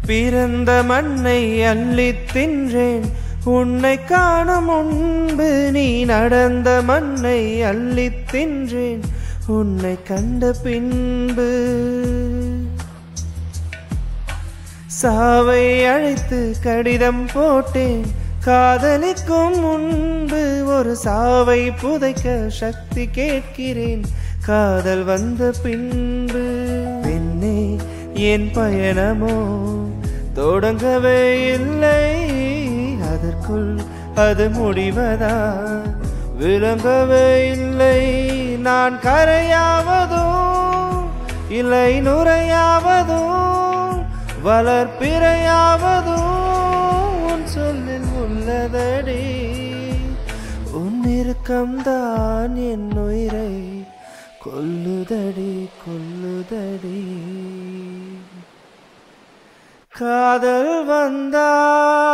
பிறந்த மண்ணை அள்ளித் தின்றேன் உன்னை காண முன்பு நீ நடந்த மண்ணை அள்ளித் தின்றேன் உன்னை கண்ட பின்பு சாவை அழைத்து கடிதம் போட்டேன் காதலிக்கும் முன்பு ஒரு சாவை புதைக்க சக்தி கேட்கிறேன் காதல் வந்த பின்பு பெண்ணே என் பயணமோ தொடங்கவே இல்லை அதற்குள் அது முடிவதா விளங்கவே இல்லை நான் கரையாவதோ இல்லை நுரையாவதோ வளர்ப்பிறையாவதோ உன் சொல்லில் உள்ளதடி உன் இறுக்கம்தான் என் உயிரை கொல்லுதடி கொல்லுதடி காதல் வந்தா